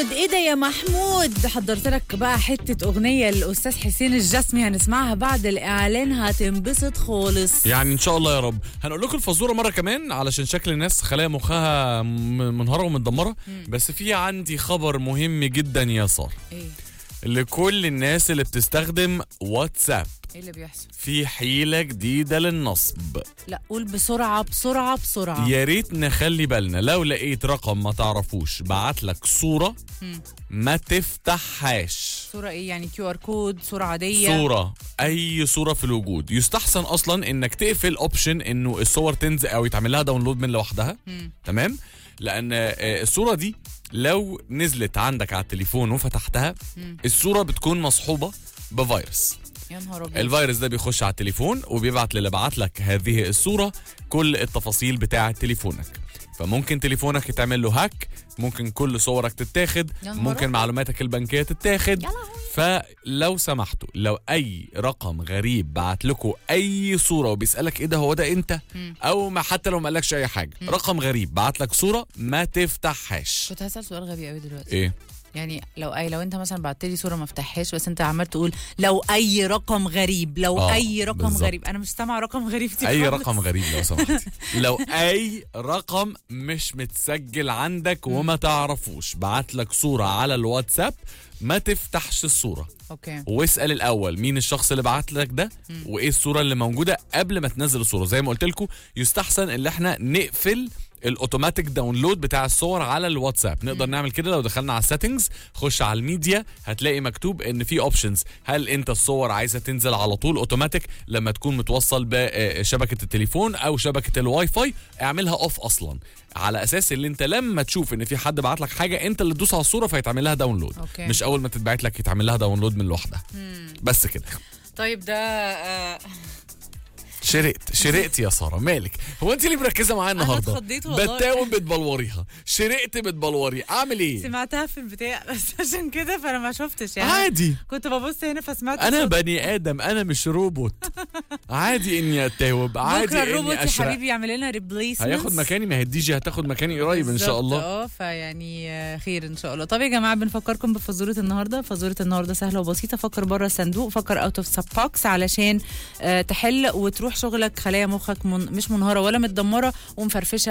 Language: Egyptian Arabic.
محمود ايه ده يا محمود حضرت لك بقى حته اغنيه للاستاذ حسين الجسمي هنسمعها بعد الاعلان هتنبسط خالص يعني ان شاء الله يا رب هنقول لكم الفزوره مره كمان علشان شكل الناس خلايا مخها م- منهاره ومتدمره بس في عندي خبر مهم جدا يا ساره ايه لكل الناس اللي بتستخدم واتساب ايه اللي بيحصل في حيله جديده للنصب لا قول بسرعه بسرعه بسرعه يا ريت نخلي بالنا لو لقيت رقم ما تعرفوش بعت لك صوره ما تفتحهاش صوره ايه يعني كيو ار كود صوره عاديه صورة أي صورة في الوجود يستحسن أصلا إنك تقفل أوبشن إنه الصور تنزل أو يتعمل لها داونلود من لوحدها تمام لأن آه، الصورة دي لو نزلت عندك على التليفون وفتحتها الصورة بتكون مصحوبة بفيروس يا نهار ابيض الفيروس ده بيخش على التليفون وبيبعت للي بعت لك هذه الصورة كل التفاصيل بتاعة تليفونك فممكن تليفونك يتعمل له هاك ممكن كل صورك تتاخد يا نهار ممكن أبيض. معلوماتك البنكية تتاخد يا لهوي. فلو سمحتوا لو اي رقم غريب بعت لكم اي صوره وبيسالك ايه ده هو ده انت او ما حتى لو ما قالكش اي حاجه رقم غريب بعت لك صوره ما تفتحهاش كنت هسال سؤال غبي قوي دلوقتي ايه يعني لو اي لو انت مثلا بعت لي صوره ما افتحهاش بس انت عمال تقول لو اي رقم غريب لو آه، اي رقم بالظبط. غريب انا مش سامعه رقم غريب دي اي خالص. رقم غريب لو سمحتي لو اي رقم مش متسجل عندك وما تعرفوش بعت لك صوره على الواتساب ما تفتحش الصوره اوكي واسال الاول مين الشخص اللي بعت لك ده وايه الصوره اللي موجوده قبل ما تنزل الصوره زي ما قلت لكم يستحسن ان احنا نقفل الاوتوماتيك داونلود بتاع الصور على الواتساب نقدر نعمل كده لو دخلنا على السيتنجز خش على الميديا هتلاقي مكتوب ان في اوبشنز هل انت الصور عايزه تنزل على طول اوتوماتيك لما تكون متوصل بشبكه التليفون او شبكه الواي فاي اعملها اوف اصلا على اساس ان انت لما تشوف ان في حد بعت لك حاجه انت اللي تدوس على الصوره فيتعمل لها داونلود أوكي. مش اول ما تتبعت لك يتعمل لها داونلود من لوحدها بس كده طيب ده آه شرقت شرقت يا ساره مالك هو انت اللي مركزه معايا النهارده اتخضيت والله. بتاوم بتبلوريها شرقت بتبلوري اعمل ايه سمعتها في البتاع بس عشان كده فانا ما شفتش يعني عادي كنت ببص هنا فسمعت انا صوت. بني ادم انا مش روبوت عادي اني اتاوب عادي بكره الروبوت اني يا اشرق حبيبي يعمل لنا ريبليس هياخد مكاني ما هي الدي جي هتاخد مكاني قريب ان شاء الله اه فيعني آه، خير ان شاء الله طب يا جماعه بنفكركم بفزوره النهارده فزوره النهارده سهله وبسيطه فكر بره الصندوق فكر اوت اوف سب بوكس علشان آه، تحل وتروح شغلك خلايا مخك من مش منهاره ولا متدمره ومفرفشه